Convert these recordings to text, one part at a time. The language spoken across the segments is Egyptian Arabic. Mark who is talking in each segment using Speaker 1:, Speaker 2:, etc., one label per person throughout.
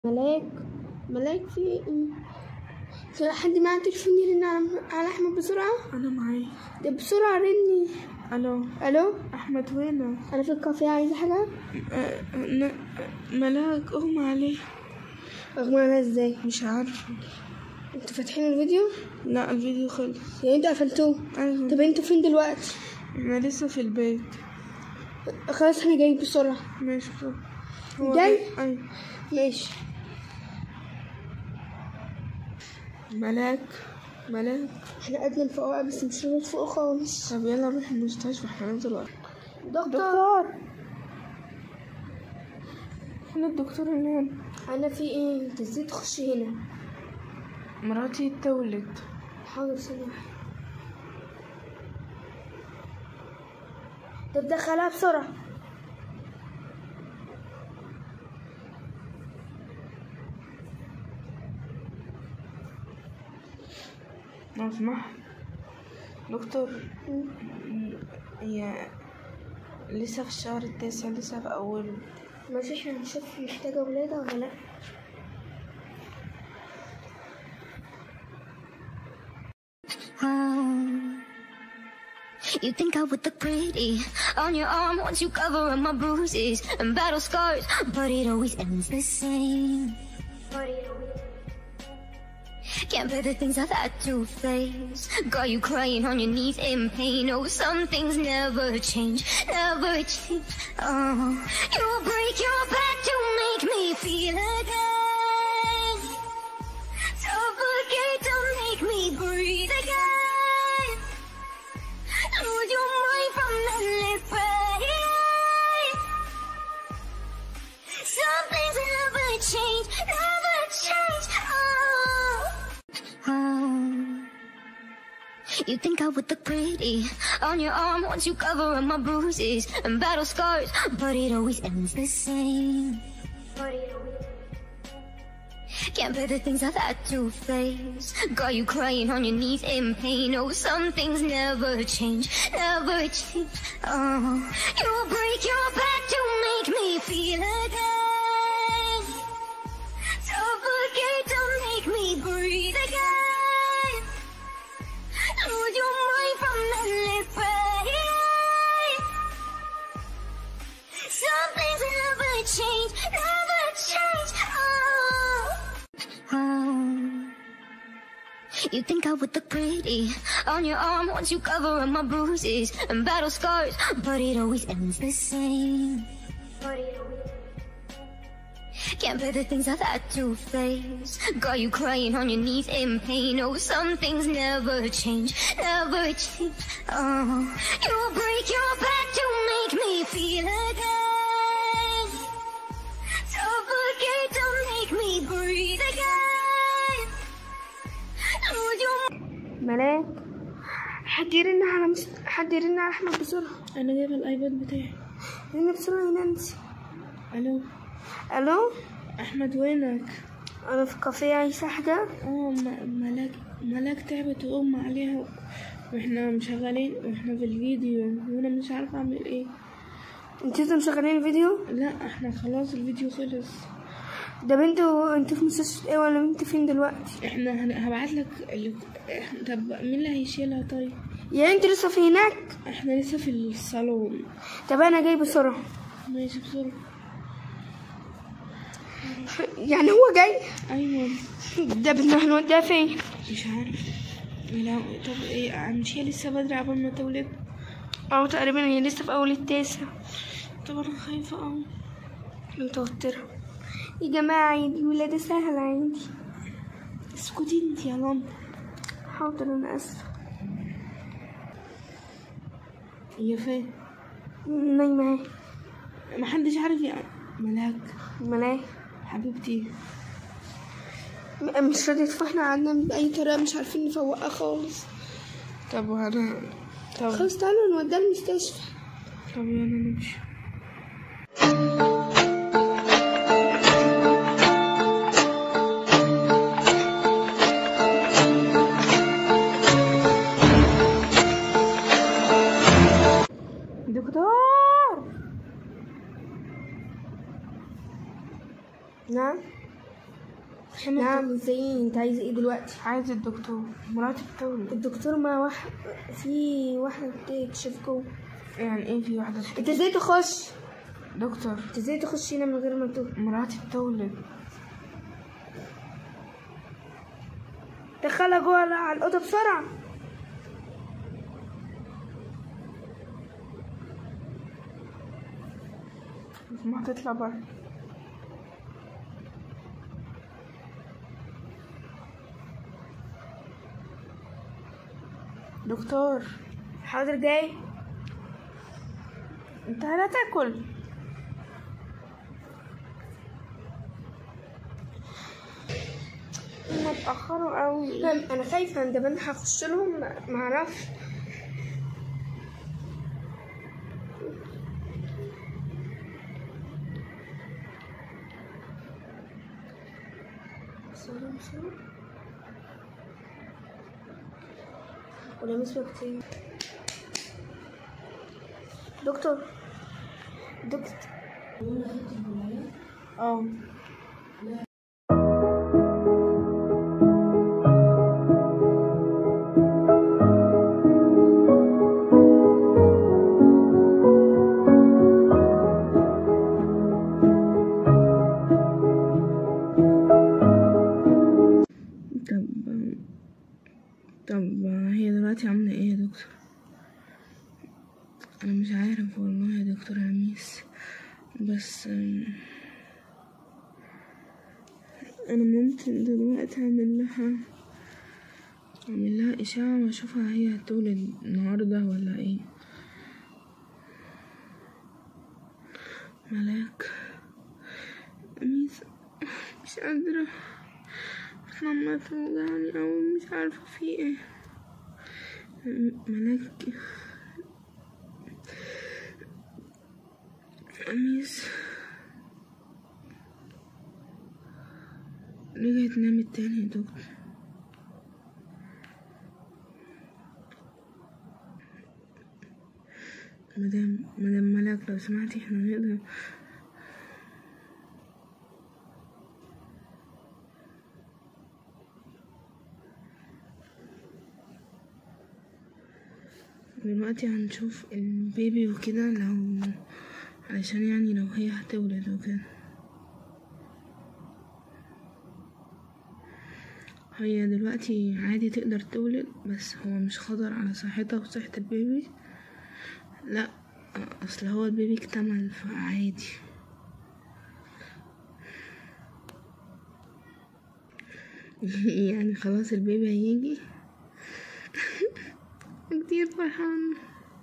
Speaker 1: ملاك ملاك في ايه في حد معاه تليفون يرن على على احمد بسرعه
Speaker 2: انا معايا
Speaker 1: ده بسرعه رني
Speaker 2: الو
Speaker 1: الو
Speaker 2: احمد وينك
Speaker 1: انا في الكافيه عايزه حاجه
Speaker 2: أه ن- ملاك اغمى عليه
Speaker 1: اغمى عليها ازاي
Speaker 2: مش عارفه
Speaker 1: انتوا فاتحين الفيديو
Speaker 2: لا الفيديو خلص
Speaker 1: يعني انتوا قفلتوه
Speaker 2: ايوه
Speaker 1: طب انتوا فين دلوقتي
Speaker 2: انا لسه في البيت
Speaker 1: خلاص انا جاي بسرعه
Speaker 2: ماشي بسرعة. هو
Speaker 1: جاي؟
Speaker 2: ايوه
Speaker 1: ماشي
Speaker 2: ملاك ملاك
Speaker 1: احنا قعدنا نفوق بس مش راضي فوق خالص
Speaker 2: طب يلا نروح المستشفى احنا ننزل وقت
Speaker 1: دكتور
Speaker 2: دكتور فين الدكتور اللي هنا
Speaker 1: انا في ايه انت ازاي تخش هنا
Speaker 2: مراتي تولد
Speaker 1: حاضر ثانيه واحدة. طب دخلها بسرعه
Speaker 2: لو سمحت دكتور هي لسه في الشهر التاسع لسه في أوله
Speaker 1: ماشي احنا هنشوف محتاجة ولادة ولا لأ
Speaker 3: Oh. You think I would look pretty on your arm once you cover up my bruises and battle scars, but it always ends the same. Can't bear the things I've had to face. Got you crying on your knees in pain. Oh, some things never change, never change. Oh, you break your back to make me feel again. Suffocate to make me breathe again. Lose your mind from endless pain. Some things never change, never change. Oh. Oh. You think I would look pretty on your arm once you cover up my bruises and battle scars, but it always ends the same. Can't bear the things I've had to face. Got you crying on your knees in pain. Oh, some things never change, never change. Oh, you break your back to make me feel again. Suffocate to make me breathe again. Lose your mind from endless pain. Some things never change, never change. Oh. Oh. You think I would look pretty on your arm once you cover up my bruises and battle scars, but it always ends the same. Can't bear the things I've had to face. Got you crying on your knees in pain. Oh, some things never change, never change. Oh, you break your back to make me feel again. Suffocate to make me breathe again. Lose your
Speaker 1: ملاك حد يرن على مس... حد يرن على أحمد بسرعة
Speaker 2: أنا جايبة الأيباد بتاعي
Speaker 1: رن بسرعة يا نانسي
Speaker 2: ألو
Speaker 1: ألو
Speaker 2: أحمد وينك؟
Speaker 1: أنا في كافيه عايزة حاجة
Speaker 2: اه م- ملاك ملاك تعبت وأغمى عليها واحنا مشغلين واحنا في الفيديو وانا مش عارفة اعمل ايه
Speaker 1: انتوا لسه مشغلين الفيديو
Speaker 2: لا احنا خلاص الفيديو خلص
Speaker 1: ده بنتوا انتوا في مستشفى ايه ولا انتوا فين دلوقتي
Speaker 2: احنا هن- هبعتلك ال... إحنا- طب مين اللي هيشيلها طيب
Speaker 1: يعني انتوا لسه في هناك
Speaker 2: احنا لسه في الصالون
Speaker 1: طب انا جاي بسرعة
Speaker 2: ماشي بسرعة
Speaker 1: يعني هو جاي
Speaker 2: ايوه
Speaker 1: ده بدنا هنوديها فين
Speaker 2: مش عارف لا طب ايه مش هي لسه بدري عبال ما تولد
Speaker 1: او تقريبا هي لسه في اول التاسع
Speaker 2: طب انا خايفة اوي
Speaker 1: متوترة يا جماعة عادي ولادة سهلة عادي
Speaker 2: اسكتي انت يا لمبا
Speaker 1: حاضر انا اسفة
Speaker 2: هي فين
Speaker 1: نايمة اهي
Speaker 2: محدش عارف يا ملاك
Speaker 1: ملاك
Speaker 2: حبيبتي
Speaker 1: م- مش راضية تفوحنا عنا بأي طريقة مش عارفين نفوقها خالص
Speaker 2: طب وانا طب
Speaker 1: خلاص تعالوا نوديها المستشفى
Speaker 2: طب يلا نمشي
Speaker 1: نعم نعم ازاي انت عايز ايه دلوقتي
Speaker 2: عايز الدكتور مراتي بتولد
Speaker 1: الدكتور ما واحد في واحدة بتكشف جوه
Speaker 2: يعني ايه في واحدة
Speaker 1: انت ازاي تخش
Speaker 2: دكتور
Speaker 1: انت ازاي تخش هنا من غير ما تقول
Speaker 2: مراتي بتولد
Speaker 1: دخلها جوه على الأوضة بسرعة
Speaker 2: ما هتطلع بره دكتور
Speaker 1: حاضر جاي
Speaker 2: انت لا تاكل هما اتأخروا قوي
Speaker 1: انا أنا خايفة ان ده هخش لهم ما- معرفش بسرعة بسرعة ولا مسوى كتير دكتور دكتور
Speaker 2: اه طب طب هي دلوقتي عاملة ايه يا دكتور انا مش عارف والله يا دكتور عميس بس أم، انا ممكن دلوقتي اعمل لها اعمل لها اشعة واشوفها هي هتولد النهاردة ولا ايه ملاك ميس مش قادرة ماما توجعني أوي مش عارفة في ايه م- ملاك ميس رجعت نامت تاني يا دكتور مدام مدام ملاك لو سمحتي احنا نقدر دلوقتي هنشوف البيبي وكده لو علشان يعني لو هي هتولد وكده هي دلوقتي عادي تقدر تولد بس هو مش خطر على صحتها وصحة البيبي لا اصل هو البيبي اكتمل فعادي يعني خلاص البيبي هيجي كتير فرحان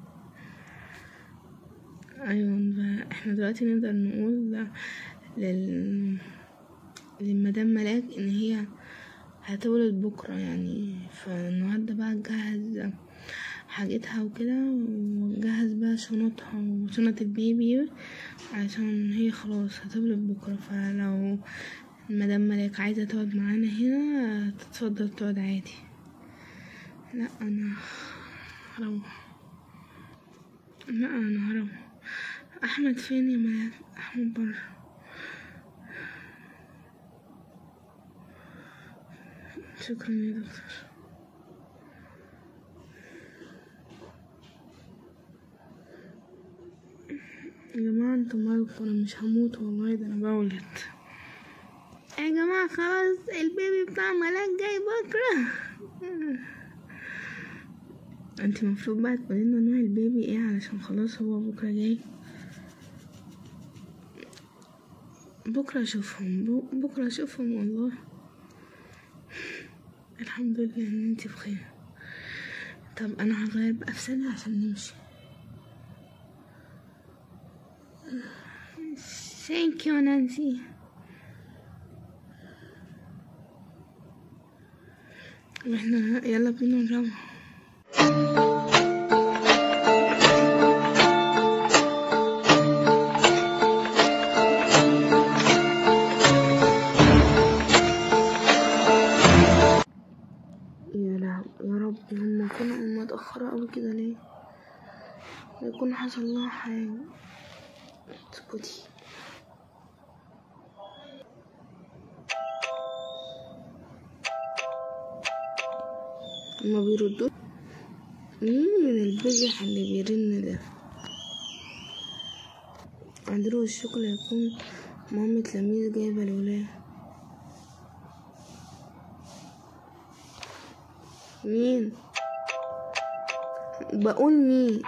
Speaker 2: ايوه احنا دلوقتي نقدر نقول لل للمدام ملاك ان هي هتولد بكرة يعني فالنهاردة بقى نجهز حاجتها وكده ونجهز بقى شنطها وشنط البيبي عشان هي خلاص هتولد بكرة فلو المدام ملاك عايزة تقعد معانا هنا تتفضل تقعد عادي لا انا هروح لا انا هروح احمد فين يا ملاك احمد بره شكرا يا دكتور يا جماعة انتوا مالكم انا مش هموت والله ده انا بولد يا جماعة خلاص البيبي بتاع ملاك جاي بكرة انت المفروض بقى تقولي لنا نوع البيبي ايه علشان خلاص هو بكرة جاي بكرة اشوفهم بو- بكرة اشوفهم والله الحمد لله ان انت بخير طب انا هغير بقى في ثانية عشان نمشي ثانك يو نانسي واحنا يلا بينا نروح يا لا يا رب هم يكونوا متأخرة أوي كده ليه يكون حصل لها حاجة اسكتي ما بيردوا مين من البجح اللي بيرن ده عندنا الشغل هيكون مامة لميس جايبة الولاد مين بقول مين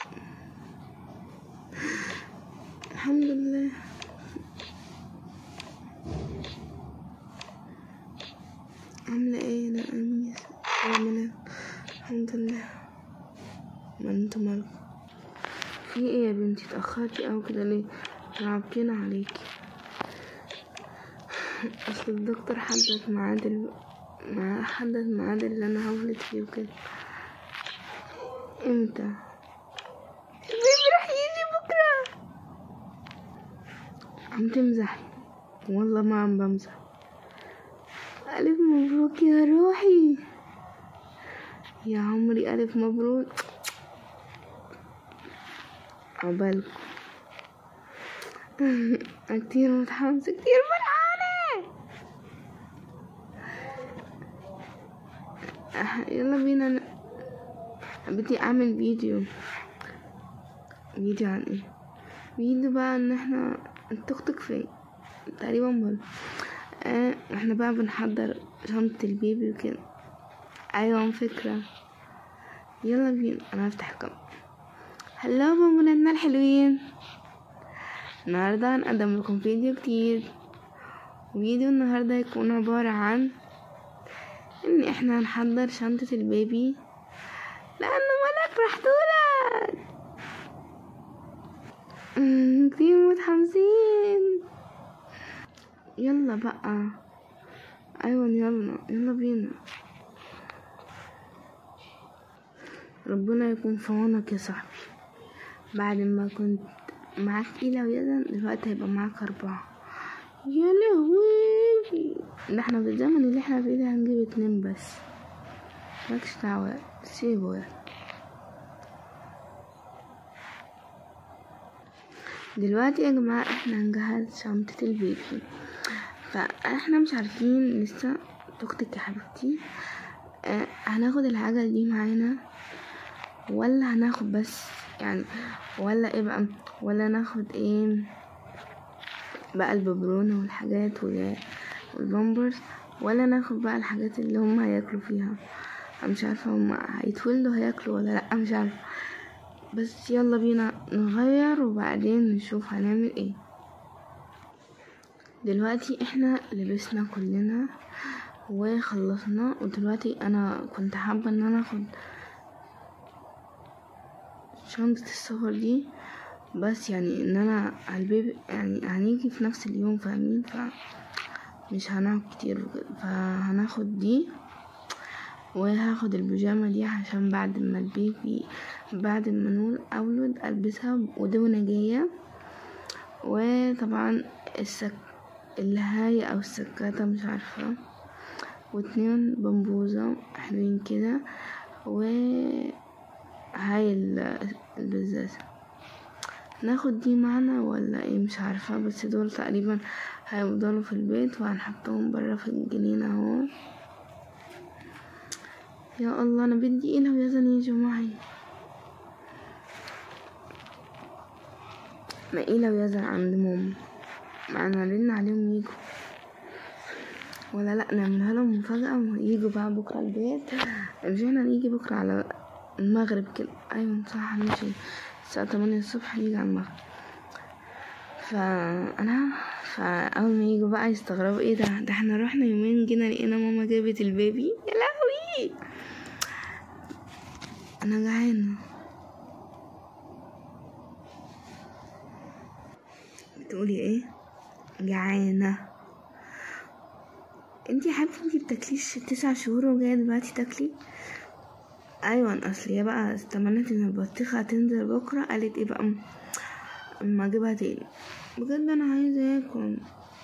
Speaker 2: الحمد لله عاملة ايه انا اميس يا منى الحمد لله ما انتوا مالكم في ايه يا بنتي اتأخرتي او كده ليه تعبتينا عليكي اصل الدكتور حدد ميعاد ال... مع حدد ميعاد اللي انا هولد فيه وكده امتى البيبي راح يجي بكره عم تمزحي والله ما عم بمزح ألف مبروك يا روحي يا عمري ألف مبروك عقبالكم كتير متحمسة كتير فرحانة أح- يلا بينا ن... بدي أعمل فيديو فيديو عن ايه فيديو بقى ان احنا التوك فين تقريبا بره آه احنا بقى بنحضر شنطة البيبي وكده ايوه فكرة يلا بينا انا هفتح الكاميرا هلو بناتنا الحلوين النهاردة هنقدم لكم فيديو كتير فيديو النهاردة هيكون عبارة عن ان احنا هنحضر شنطة البيبي لانه ملك راح تولد أمم، كتير متحمسين يلا بقى ايوه يلا يلا بينا ربنا يكون في عونك يا صاحبي بعد ما كنت معاك إيلا ويزن دلوقتي هيبقى معاك أربعة يا لهوي ده احنا في الزمن اللي احنا فيه ده هنجيب اتنين بس مالكش دعوة سيبه يعني دلوقتي يا جماعة احنا هنجهز شنطة البيبي فاحنا مش عارفين لسه توكتك يا حبيبتي اه هناخد الحاجة دي معانا ولا هناخد بس يعني ولا ايه بقى ولا ناخد ايه بقى الببرونة والحاجات وال- والبامبرز ولا ناخد بقى الحاجات اللي هم هياكلوا فيها أنا مش عارفة هم هيتولدوا هياكلوا ولا لأ مش عارفة بس يلا بينا نغير وبعدين نشوف هنعمل ايه دلوقتي احنا لبسنا كلنا وخلصنا ودلوقتي انا كنت حابة ان انا اخد شنطة السفر دي بس يعني ان انا البيبي يعني هنيجي في نفس اليوم فاهمين ف مش هنقعد كتير وكده فهناخد دي وهاخد البيجامة دي عشان بعد ما البيبي بعد ما نقول اولد البسها ودونة جاية وطبعا السك الهاية او السكاتة مش عارفة واتنين بمبوزة حلوين كده و هاي ال- البزازة ناخد دي معنا ولا ايه مش عارفة بس دول تقريبا هيفضلوا في البيت وهنحطهم برا في الجنينة اهو يا الله انا بدي ايه لو يزن يجوا معي ما ايه لو يزن عند ماما معنا رن عليهم يجوا ولا لا نعملها لهم مفاجأة ويجوا بقى بكرة البيت رجعنا نيجي بكرة على المغرب كده ايوه صح هنمشي الساعة تمانية الصبح نيجي على المغرب فانا فاول ما يجوا بقى يستغربوا ايه ده ده احنا رحنا يومين جينا لقينا ماما جابت البيبي يا لهوي انا جعانه بتقولي ايه جعانه انتي يا حبيبتي انتي بتاكليش تسع شهور وجايه دلوقتي تاكلي ايوه اصل هي بقى استمنت ان البطيخه هتنزل بكره قالت ايه بقى اما اجيبها تاني بجد انا عايزه اكل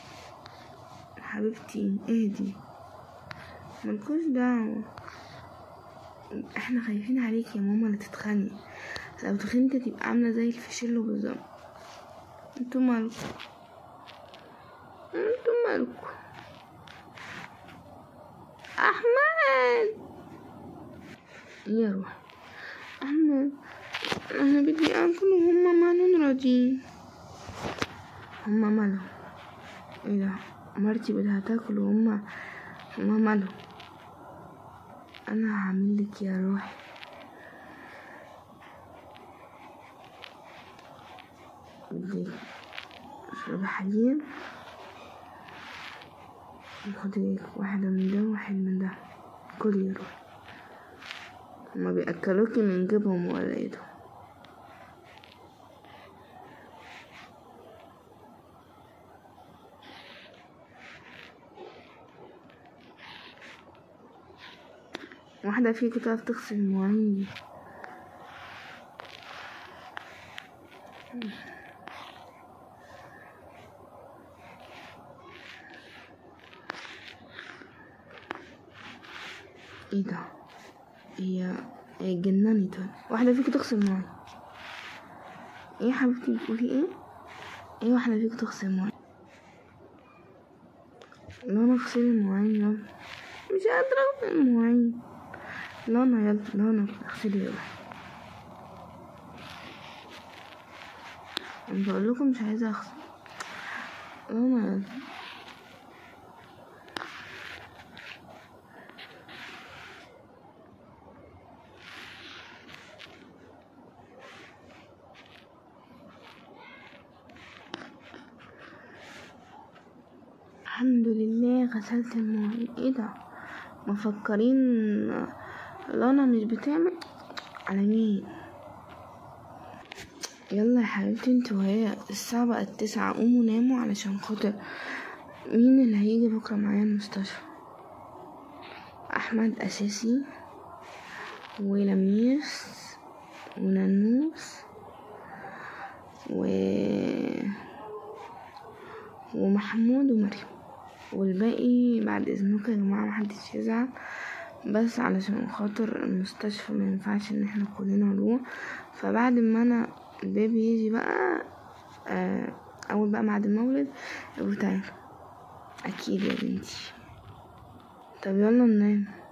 Speaker 2: حبيبتي اهدي ملكوش دعوه احنا خايفين عليك يا ماما لا تتخني لو تخنتي تبقى عامله زي الفشلو بالظبط انتوا مالكم انتوا مالكم احمد ايه يا روحي احنا انا بدي اكل وهما مالهم راضيين هما مالهم ايه ده مرتي بدها تاكل وهما هما مالهم انا هعملك يا روحي بدي اشرب حليب خدي واحدة من ده وواحد من ده كلي يا روحي هما بيأكلوكي من جيبهم ولا ايه ده واحدة فيكي تعرف تغسل المواعين دي ايه ده هي هي اتجننت ولا- واحدة فيكي تغسل المواعين ايه يا حبيبتي بتقولي ايه ايه واحدة فيكي تغسل المواعين لانا اغسلي المواعين يلا مش قادرة اغسل المواعين لانا يلا لانا اغسلي يلا انا بقول لكم مش عايزة اغسل لانا يلا الحمد لله غسلت المواعين ايه ده مفكرين لانا مش بتعمل على مين يلا يا حبيبتي انت وهي الساعة بقت تسعة قوموا ناموا علشان خاطر مين اللي هيجي بكرة معايا المستشفى احمد اساسي ولميس وننوس و ومحمود ومريم والباقي بعد اذنكم يا جماعه محدش يزعل بس علشان خاطر المستشفى ما ينفعش ان احنا كلنا نروح فبعد ما انا البيبي يجي بقى آه اول بقى بعد المولد ابو تعالى اكيد يا بنتي طب يلا ننام